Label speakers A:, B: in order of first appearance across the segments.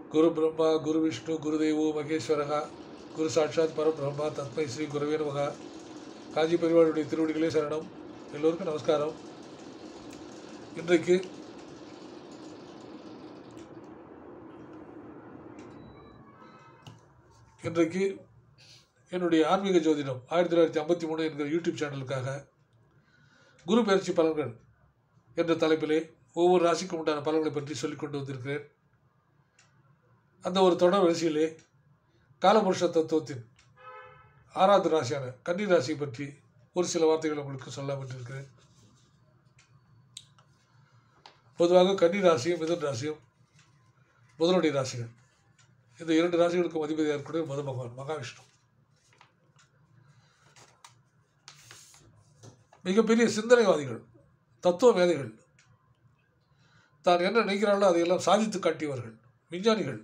A: குரு பிரம்மா குரு விஷ்ணு குரு தேவோ மகேஸ்வரகா குரு சாட்சாத் பரபிரம்மா தத்மை ஸ்ரீ குருவே நமகா காஞ்சி பெருவாளுடைய திருவடிகளே சரணம் எல்லோருக்கும் நமஸ்காரம் இன்றைக்கு இன்றைக்கு என்னுடைய ஆன்மீக ஜோதிடம் ஆயிரத்தி தொள்ளாயிரத்தி ஐம்பத்தி மூணு என்கிற யூடியூப் சேனலுக்காக குரு பயிற்சி பலன்கள் என்ற தலைப்பிலே ஒவ்வொரு ராசிக்கும் உண்டான பலன்களை பற்றி சொல்லிக் கொண்டு வந்திருக்கிறேன் அந்த ஒரு தொடர் வரிசையிலே காலபுருஷ தத்துவத்தின் ஆறாவது ராசியான கன்னி ராசியை பற்றி ஒரு சில வார்த்தைகள் உங்களுக்கு சொல்லாமல் இருக்கிறேன் பொதுவாக கன்னி ராசியும் மிதுன் ராசியும் புதனுடைய ராசிகள் இந்த இரண்டு ராசிகளுக்கும் அதிபதியாக இருக்கக்கூடிய மது பகவான் மகாவிஷ்ணு மிகப்பெரிய சிந்தனைவாதிகள் தத்துவ மேதைகள் தான் என்ன நினைக்கிறார்களோ அதையெல்லாம் சாதித்து காட்டியவர்கள் விஞ்ஞானிகள்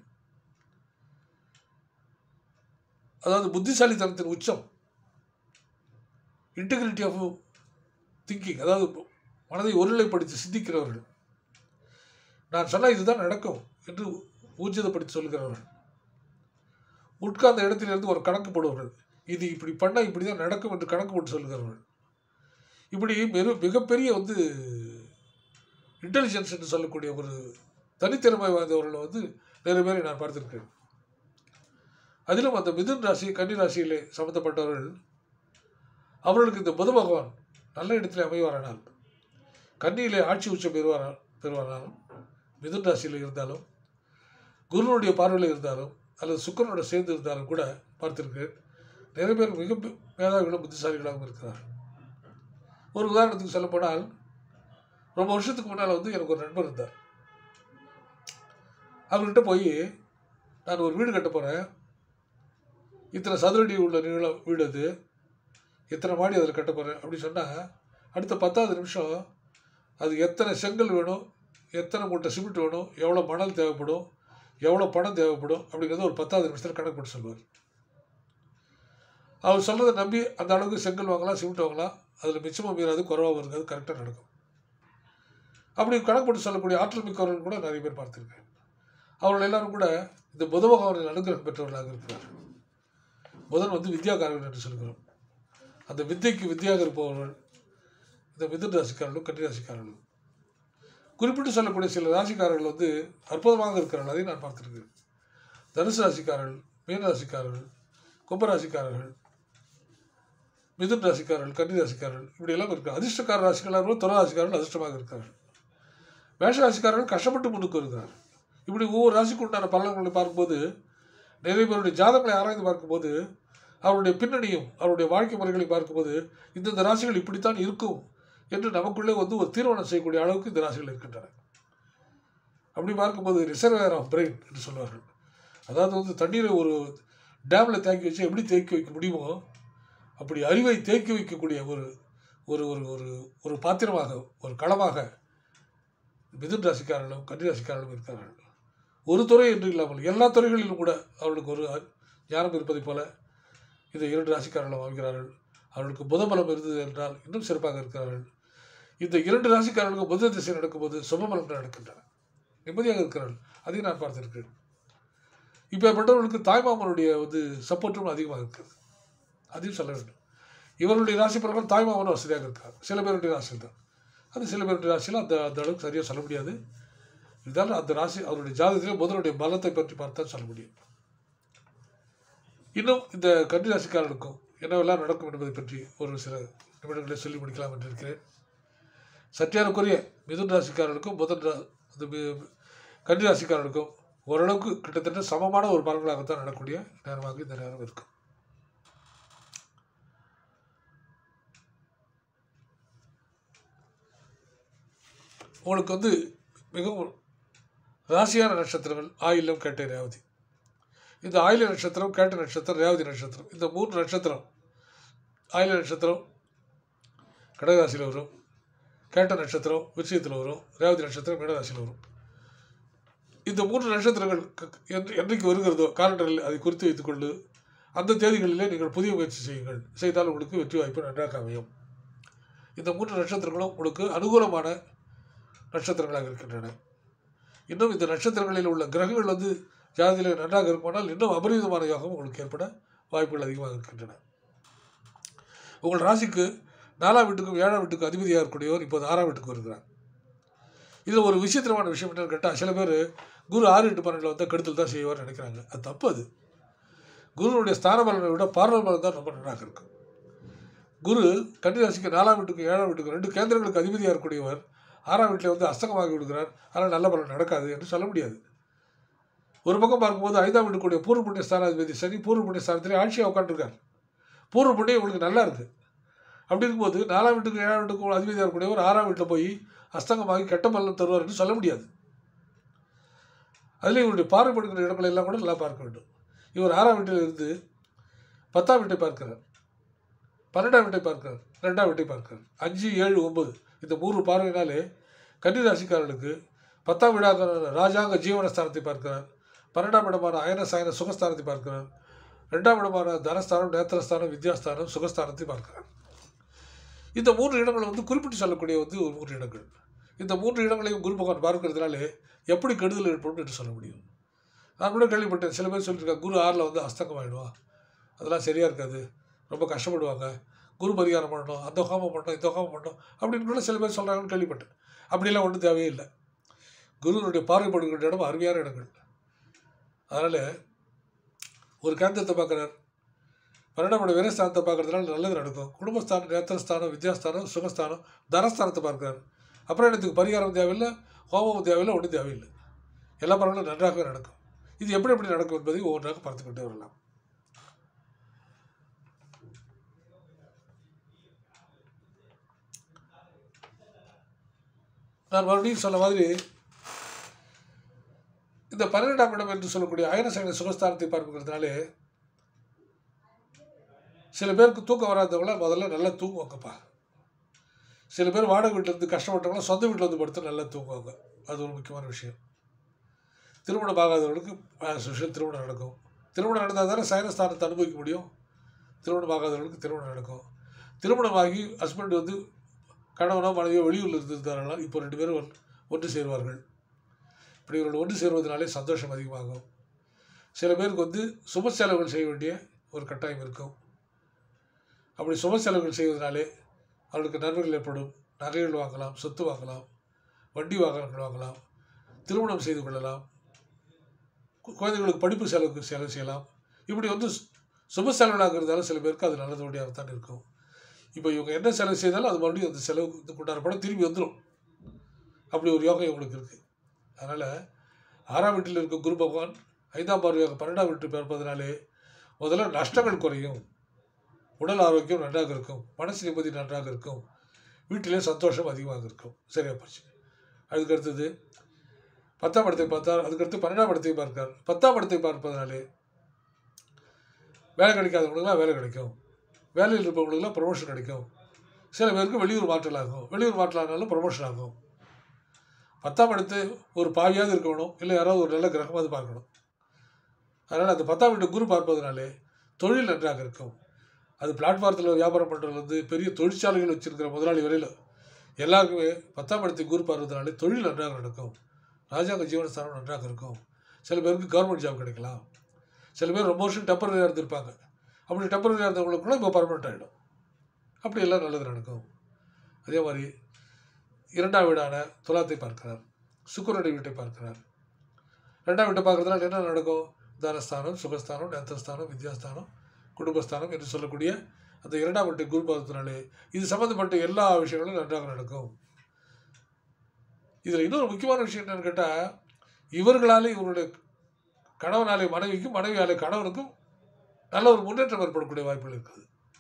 A: அதாவது புத்திசாலித்தனத்தின் உச்சம் இன்டெகிரிட்டி ஆஃப் திங்கிங் அதாவது மனதை ஒருநிலைப்படுத்தி சிந்திக்கிறவர்கள் நான் சொன்னால் இதுதான் நடக்கும் என்று ஊர்ஜிதப்படுத்தி சொல்கிறவர்கள் உட்கார்ந்த இடத்திலிருந்து ஒரு கணக்கு போடுவார்கள் இது இப்படி பண்ணால் இப்படி தான் நடக்கும் என்று கணக்கு போட்டு சொல்கிறவர்கள் இப்படி மிக மிகப்பெரிய வந்து இன்டெலிஜென்ஸ் என்று சொல்லக்கூடிய ஒரு தனித்திறமை வாய்ந்தவர்களை வந்து நிறைய பேரை நான் பார்த்திருக்கிறேன் அதிலும் அந்த மிதுன் ராசி கன்னி ராசியிலே சம்மந்தப்பட்டவர்கள் அவர்களுக்கு இந்த புத பகவான் நல்ல இடத்துல அமைவாரானால் கன்னியிலே ஆட்சி உச்சம் பெறுவாரா பெறுவாராலும் மிதுன் ராசியில் இருந்தாலும் குருனுடைய பார்வையில் இருந்தாலும் அல்லது சுக்கரனோட சேர்ந்து இருந்தாலும் கூட பார்த்திருக்கிறேன் நிறைய பேர் மிக மேதாவிகளும் புத்திசாலிகளாகவும் இருக்கிறார்கள் ஒரு உதாரணத்துக்கு சொல்லப்போனால் ரொம்ப வருஷத்துக்கு முன்னால் வந்து எனக்கு ஒரு நண்பர் இருந்தார் அவர்கிட்ட போய் நான் ஒரு வீடு கட்ட போகிறேன் இத்தனை சதுரடி உள்ள நீளம் வீடு அது இத்தனை மாடி அதில் கட்ட போகிறேன் அப்படின்னு சொன்னால் அடுத்த பத்தாவது நிமிஷம் அது எத்தனை செங்கல் வேணும் எத்தனை மூட்டை சிமெண்ட் வேணும் எவ்வளோ மணல் தேவைப்படும் எவ்வளோ பணம் தேவைப்படும் அப்படிங்கிறத ஒரு பத்தாவது நிமிஷத்தில் கணக்கு போட்டு சொல்லுவார் அவர் சொல்கிறத நம்பி அந்த அளவுக்கு செங்கல் வாங்கலாம் சிமெண்ட் வாங்கலாம் அதில் மிச்சமாக மீறாது குறவாக இருக்காது கரெக்டாக நடக்கும் அப்படி கணக்கு போட்டு சொல்லக்கூடிய ஆற்றல் மிக்கவர்கள் கூட நிறைய பேர் பார்த்துருக்கேன் அவர்கள் எல்லாரும் கூட இந்த புத பகவானின் அனுகிரகம் பெற்றவர்களாக இருக்கிறார்கள் புதன் வந்து வித்யாகாரர்கள் என்று சொல்கிறோம் அந்த வித்தைக்கு வித்தியாக இருப்பவர்கள் இந்த மிதுன் ராசிக்காரர்களும் கன்னி ராசிக்காரர்களும் குறிப்பிட்டு சொல்லக்கூடிய சில ராசிக்காரர்கள் வந்து அற்புதமாக இருக்கிறார்கள் அதை நான் பார்த்துருக்கிறேன் தனுசு ராசிக்காரர்கள் மீன ராசிக்காரர்கள் கும்பராசிக்காரர்கள் மிதுன் ராசிக்காரர்கள் கன்னி ராசிக்காரர்கள் இப்படி எல்லாம் இருக்கிறார் அதிர்ஷ்டக்கார ராசிக்காரர்கள் துற ராசிக்காரர்கள் அதிர்ஷ்டமாக இருக்கிறார்கள் மேஷ ராசிக்காரர்கள் கஷ்டப்பட்டு முன்னுக்கு வருகிறார்கள் இப்படி ஒவ்வொரு ராசிக்கு உண்டான பலன்களை பார்க்கும்போது நிறைய பேருடைய ஜாதகங்களை ஆராய்ந்து பார்க்கும்போது அவருடைய பின்னணியும் அவருடைய வாழ்க்கை முறைகளை பார்க்கும்போது இந்தந்த ராசிகள் இப்படித்தான் இருக்கும் என்று நமக்குள்ளே வந்து ஒரு தீர்மானம் செய்யக்கூடிய அளவுக்கு இந்த ராசிகள் இருக்கின்றன அப்படி பார்க்கும்போது ரிசர்வேர் ஆஃப் பிரெயின் என்று சொல்வார்கள் அதாவது வந்து தண்ணீரை ஒரு டேமில் தேக்கி வச்சு எப்படி தேக்கி வைக்க முடியுமோ அப்படி அறிவை தேக்கி வைக்கக்கூடிய ஒரு ஒரு ஒரு ஒரு ஒரு பாத்திரமாக ஒரு களமாக மிதுன் ராசிக்காரர்களும் கன்னி ராசிக்காரர்களும் இருக்கிறார்கள் ஒரு துறை என்று இல்லாமல் எல்லா துறைகளிலும் கூட அவர்களுக்கு ஒரு ஞானம் இருப்பதைப் போல இந்த இரண்டு ராசிக்காரர்களும் அமைக்கிறார்கள் அவர்களுக்கு புதபலம் இருந்தது என்றால் இன்னும் சிறப்பாக இருக்கிறார்கள் இந்த இரண்டு ராசிக்காரர்களுக்கு புத திசை நடக்கும்போது சுபபலங்கள் நடக்கின்றன நிம்மதியாக இருக்கிறார்கள் அதையும் நான் பார்த்திருக்கிறேன் இப்பேற்பட்டவர்களுக்கு தாய்மாமனுடைய வந்து சப்போர்ட்டும் அதிகமாக இருக்கிறது அதையும் சொல்ல வேண்டும் இவருடைய ராசி பிரகாரம் தாய்மாமனும் வசதியாக இருக்கார் சில பேருடைய ராசி தான் அது சில பேருடைய ராசியில் அந்த அந்த அளவுக்கு சரியாக சொல்ல முடியாது இருந்தாலும் அந்த ராசி அவருடைய ஜாதகத்திலே முதலுடைய பலத்தை பற்றி பார்த்தா சொல்ல முடியும் இன்னும் இந்த கன்னி ராசிக்காரர்களுக்கும் என்னவெல்லாம் நடக்கும் என்பதை பற்றி ஒரு சில நிமிடங்களை சொல்லி முடிக்கலாம் என்று இருக்கிறேன் சற்றியாருக்குரிய மிதுன் ராசிக்காரர்களுக்கும் புதன் ரா அந்த மி- கன்னி ராசிக்காரர்களுக்கும் ஓரளவுக்கு கிட்டத்தட்ட சமமான ஒரு பலன்களாகத்தான் நடக்கக்கூடிய நேரமாக இந்த நேரம் இருக்கும் உங்களுக்கு வந்து மிகவும் ராசியான நட்சத்திரங்கள் ஆயிலம் கேட்ட ரேவதி இந்த ஆயில நட்சத்திரம் கேட்ட நட்சத்திரம் ரேவதி நட்சத்திரம் இந்த மூன்று நட்சத்திரம் ஆயில நட்சத்திரம் கடகராசியில் வரும் கேட்ட நட்சத்திரம் விருச்சிகத்தில் வரும் ரேவதி நட்சத்திரம் மீனராசியில் வரும் இந்த மூன்று நட்சத்திரங்கள் க- என்று- என்றைக்கு வருகிறதோ காலண்டரில் அதை குறித்து வைத்துக்கொண்டு அந்த தேதிகளிலே நீங்கள் புதிய முயற்சி செய்யுங்கள் செய்தால் உங்களுக்கு வெற்றி வாய்ப்பு நன்றாக அமையும் இந்த மூன்று நட்சத்திரங்களும் உங்களுக்கு அனுகூலமான நட்சத்திரங்களாக இருக்கின்றன இன்னும் இந்த நட்சத்திரங்களில் உள்ள கிரகங்கள் வந்து ஜாதகத்தில் நன்றாக இருக்குமானால் இன்னும் அபரிதமான யோகம் உங்களுக்கு ஏற்பட வாய்ப்புகள் அதிகமாக இருக்கின்றன உங்கள் ராசிக்கு நாலாம் வீட்டுக்கும் ஏழாம் வீட்டுக்கும் அதிபதியாக இருக்கக்கூடியவர் இப்போது ஆறாம் வீட்டுக்கு வருகிறார் இதில் ஒரு விசித்திரமான விஷயம் என்னன்னு கேட்டால் சில பேர் குரு ஆறு எட்டு பன்னெண்டில் வந்து கெடுதல் தான் செய்வார் நினைக்கிறாங்க அது தப்பு அது குருவுடைய ஸ்தான பலனை விட பார்வை பலன் தான் ரொம்ப நன்றாக இருக்கும் குரு கன்னிராசிக்கு நாலாம் வீட்டுக்கு ஏழாம் வீட்டுக்கு ரெண்டு கேந்திரங்களுக்கு அதிபதியாக இருக்கக்கூடியவர் ஆறாம் வீட்டில் வந்து அஸ்தகமாகி விடுகிறார் அதனால் நல்ல பலன் நடக்காது என்று சொல்ல முடியாது ஒரு பக்கம் பார்க்கும்போது ஐந்தாம் வீட்டுக்குடைய பூர்வ புண்ணிய ஸ்தானாதிபதி சனி பூர்வ புண்ணிய ஸ்தானத்திலே ஆட்சியாக உட்காந்துருக்கார் பூர்வ புண்ணியம் உங்களுக்கு நல்லா இருக்குது அப்படி இருக்கும்போது நாலாம் வீட்டுக்கு ஏழாம் வீட்டுக்கு அதிபதியாக இருக்கக்கூடியவர் ஆறாம் வீட்டில் போய் அஸ்தங்கமாகி கெட்ட பலன் தருவார் என்று சொல்ல முடியாது அதில் இவருடைய பார்வைப்படுகிற இடங்களை எல்லாம் கூட நல்லா பார்க்க வேண்டும் இவர் ஆறாம் வீட்டில் இருந்து பத்தாம் வீட்டை பார்க்கிறார் பன்னெண்டாம் வீட்டை பார்க்கிறார் ரெண்டாம் வீட்டை பார்க்கிறார் அஞ்சு ஏழு ஒன்பது இந்த மூன்று பார்வையினாலே கன்னிராசிக்காரர்களுக்கு பத்தாம் வீடாக ராஜாங்க ஜீவனஸ்தானத்தை பார்க்கிறார் பன்னெண்டாம் இடமான அயன சாயன சுகஸ்தானத்தை பார்க்கிறார் ரெண்டாம் இடமான தனஸ்தானம் நேத்திரஸ்தானம் வித்யாஸ்தானம் சுகஸ்தானத்தை பார்க்கிறார் இந்த மூன்று இடங்கள் வந்து குறிப்பிட்டு சொல்லக்கூடிய வந்து ஒரு மூன்று இடங்கள் இந்த மூன்று இடங்களையும் குரு பகவான் பார்க்கறதுனாலே எப்படி கெடுதல் ஏற்படும் என்று சொல்ல முடியும் நான் கூட கேள்விப்பட்டேன் சில பேர் சொல்லியிருக்காங்க குரு ஆறில் வந்து அஸ்தங்கம் ஆகிடுவா அதெல்லாம் சரியாக இருக்காது ரொம்ப கஷ்டப்படுவாங்க குரு பரிகாரம் பண்ணணும் அந்த ஹோமம் பண்ணணும் இந்த ஹோமம் பண்ணணும் அப்படின்னு கூட சில பேர் சொல்கிறாங்கன்னு கேள்விப்பட்டேன் அப்படிலாம் ஒன்றும் தேவையே இல்லை குருவனுடைய பார்வைப்படுகிற இடம் அருமையான இடங்கள் அதனால் ஒரு கேந்திரத்தை பார்க்குறார் பன்னெண்டாம் வீரஸ்தானத்தை பார்க்கறதுனால நல்லது நடக்கும் குடும்பஸ்தானம் நேத்திரஸ்தானம் வித்யாஸ்தானம் சுகஸ்தானம் தனஸ்தானத்தை பார்க்குறாரு அப்புறம் எனக்கு பரிகாரம் தேவையில்லை ஹோமம் தேவையில்லை ஒன்றும் தேவையில்லை எல்லா பரவாயில்ல நன்றாகவே நடக்கும் இது எப்படி எப்படி நடக்கும் என்பதை ஒவ்வொன்றாக பார்த்துக்கிட்டே வரலாம் நான் மறுபடியும் சொன்ன மாதிரி இந்த பன்னிரெண்டாம் இடம் என்று சொல்லக்கூடிய அயன சயன சுகஸ்தானத்தை பார்க்கிறதுனாலே சில பேருக்கு தூக்கம் வராதவங்கள முதல்ல நல்லா தூங்குவாங்கப்பா சில பேர் வாடகை வீட்டில் இருந்து கஷ்டப்பட்டவங்கள சொந்த வீட்டில் வந்து படுத்து நல்லா தூங்குவாங்க அது ஒரு முக்கியமான விஷயம் திருமணம் ஆகாதவர்களுக்கு as usual திருமணம் நடக்கும் திருமணம் நடந்தால் தானே சயனஸ்தானத்தை அனுபவிக்க முடியும் திருமணம் ஆகாதவர்களுக்கு திருமணம் நடக்கும் திருமணமாகி ஹஸ்பண்ட் வந்து கணவனோ மனைவியோ வெளியூரில் இருந்திருந்தாலும் இப்போ ரெண்டு பேரும் ஒன்- ஒன்று சேருவார்கள் இப்படி இவர்கள் ஒன்று சேருவதனாலே சந்தோஷம் அதிகமாகும் சில பேருக்கு வந்து சுப செலவுகள் செய்ய வேண்டிய ஒரு கட்டாயம் இருக்கும் அப்படி சுப செலவுகள் செய்வதனாலே அவர்களுக்கு நன்மைகள் ஏற்படும் நகைகள் வாங்கலாம் சொத்து வாங்கலாம் வண்டி வாகனங்கள் வாங்கலாம் திருமணம் செய்து கொள்ளலாம் கு- குழந்தைகளுக்கு படிப்பு செலவுக்கு செலவு செய்யலாம் இப்படி வந்து சு- சுப செலவுகளாக இருந்தாலும் சில பேருக்கு அது நல்லதோடையாகத்தான் இருக்கும் இப்போ இவங்க என்ன செலவு செய்தாலும் அது மறுபடியும் அந்த செலவுக்கு இது கொண்டாட படம் திரும்பி வந்துடும் அப்படி ஒரு யோகம் இவங்களுக்கு இருக்குது அதனால் ஆறாம் வீட்டில் இருக்க குரு பகவான் ஐந்தாம் பார்வையாக பன்னெண்டாம் வீட்டு பார்ப்பதனாலே முதல்ல நஷ்டங்கள் குறையும் உடல் ஆரோக்கியம் நன்றாக இருக்கும் மனசு நிம்மதி நன்றாக இருக்கும் வீட்டிலே சந்தோஷம் அதிகமாக இருக்கும் சரியா போச்சு அதுக்கு அடுத்தது பத்தாம் இடத்தை பார்த்தார் அதுக்கடுத்து பன்னெண்டாம் இடத்தை பார்க்கார் பத்தாம் இடத்தை பார்ப்பதனாலே வேலை கிடைக்காதவங்களுக்குலாம் வேலை கிடைக்கும் வேலையில் இருப்பவங்களுக்குலாம் ப்ரொமோஷன் கிடைக்கும் சில பேருக்கு வெளியூர் மாற்றல் ஆகும் வெளியூர் மாற்றல் ஆனாலும் ப்ரொமோஷன் ஆகும் பத்தாம் இடத்து ஒரு பாவியாவது இருக்கணும் இல்லை யாராவது ஒரு நல்ல கிரகமாவது பார்க்கணும் அதனால் அந்த பத்தாம் வீட்டு குரு பார்ப்பதனாலே தொழில் நன்றாக இருக்கும் அது பிளாட்ஃபாரத்தில் வியாபாரம் பண்ணுறதுலேருந்து பெரிய தொழிற்சாலைகள் வச்சுருக்கிற முதலாளி வரையில் எல்லாருக்குமே பத்தாம் இடத்தை குரு பார்ப்பதனாலே தொழில் நன்றாக நடக்கும் ராஜாங்க ஜீவனஸ்தானம் நன்றாக இருக்கும் சில பேருக்கு கவர்மெண்ட் ஜாப் கிடைக்கலாம் சில பேர் ரொம்ப வருஷம் டெம்பரரியாக இருந்திருப்பாங்க அப்படி டெம்பரரியாக இருந்தவங்களுக்கு கூட இப்போ பர்மனெண்ட் ஆகிடும் அப்படி எல்லாம் நல்லது நடக்கும் அதே மாதிரி இரண்டாம் வீடான துலாத்தை பார்க்கிறார் சுக்கரனுடைய வீட்டை பார்க்கிறார் ரெண்டாம் வீட்டை பார்க்கறதுனால என்ன நடக்கும் தனஸ்தானம் சுகஸ்தானம் நேத்திரஸ்தானம் வித்யாஸ்தானம் குடும்பஸ்தானம் என்று சொல்லக்கூடிய அந்த இரண்டாம் வீட்டை குரு பார்த்ததுனாலே இது சம்மந்தப்பட்ட எல்லா விஷயங்களும் நன்றாக நடக்கும் இதில் இன்னொரு முக்கியமான விஷயம் என்னன்னு கேட்டால் இவர்களாலே இவருடைய கணவனாலே மனைவிக்கும் மனைவியாலே கணவனுக்கும் நல்ல ஒரு முன்னேற்றம் ஏற்படக்கூடிய வாய்ப்புகள் இருக்குது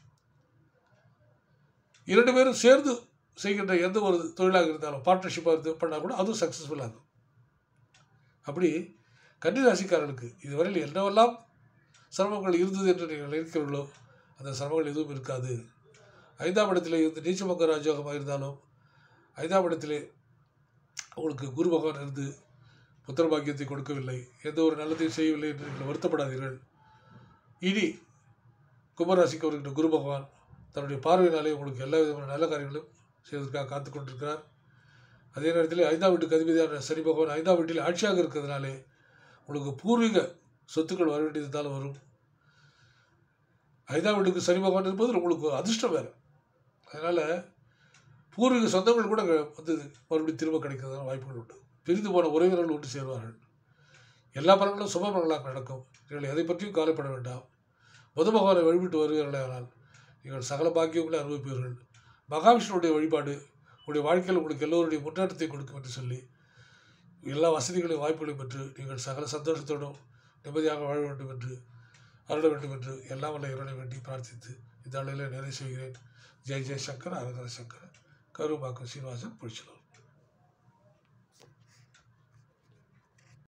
A: இரண்டு பேரும் சேர்ந்து செய்கின்ற எந்த ஒரு தொழிலாக இருந்தாலும் பார்ட்னர்ஷிப்பாக இருந்து பண்ணால் கூட அதுவும் சக்ஸஸ்ஃபுல் ஆகும் அப்படி கன்னிராசிக்காரர்களுக்கு இதுவரையில் என்னவெல்லாம் சிரமங்கள் இருந்தது என்று நீங்கள் நினைக்கிறீர்களோ அந்த சிரமங்கள் எதுவும் இருக்காது ஐந்தாம் இடத்திலே இருந்து நீச்சமங்க ராஜயோகமாக இருந்தாலும் ஐந்தாம் இடத்திலே உங்களுக்கு குரு பகவான் இருந்து புத்திர பாக்கியத்தை கொடுக்கவில்லை எந்த ஒரு நல்லதையும் செய்யவில்லை என்று நீங்கள் வருத்தப்படாதீர்கள் இனி கும்பராசிக்கு வருகின்ற குரு பகவான் தன்னுடைய பார்வையினாலே உங்களுக்கு எல்லா விதமான நல்ல காரியங்களும் செய்வதற்காக காத்து கொண்டிருக்கிறார் அதே நேரத்தில் ஐந்தாம் வீட்டுக்கு அதிபதியான சனி பகவான் ஐந்தாம் வீட்டில் ஆட்சியாக இருக்கிறதுனாலே உங்களுக்கு பூர்வீக சொத்துக்கள் வர வேண்டியதால் வரும் ஐந்தாம் வீட்டுக்கு சனி பகவான் இருப்பது உங்களுக்கு அதிர்ஷ்டம் வேறு அதனால் பூர்வீக சொந்தங்கள் கூட அங்க வந்து மறுபடியும் திரும்ப கிடைக்கிறதான வாய்ப்புகள் உண்டு பிரிந்து போன உறவினர்கள் ஒன்று சேருவார்கள் எல்லா பலன்களும் சுப பலன்களாக நடக்கும் நீங்கள் எதை பற்றியும் கவலைப்பட வேண்டாம் புத பகவானை வழிபட்டு வருவீர்களானால் நீங்கள் சகல பாக்கியங்களை அனுபவிப்பீர்கள் மகாவிஷ்ணுடைய வழிபாடு உங்களுடைய வாழ்க்கையில் உங்களுக்கு எல்லோருடைய முன்னேற்றத்தை கொடுக்கும் என்று சொல்லி எல்லா வசதிகளையும் வாய்ப்புகளையும் பெற்று நீங்கள் சகல சந்தோஷத்தோடும் நிம்மதியாக வாழ வேண்டும் என்று அருள வேண்டும் என்று எல்லாம் வல்ல இறைவனை வேண்டி பிரார்த்தித்து இந்த அளவில் நிறைவு செய்கிறேன் ஜெய் ஜெய் சங்கர் அரகர சங்கர் கருமாக்கம் சீனிவாசன் பிடிச்சலூர்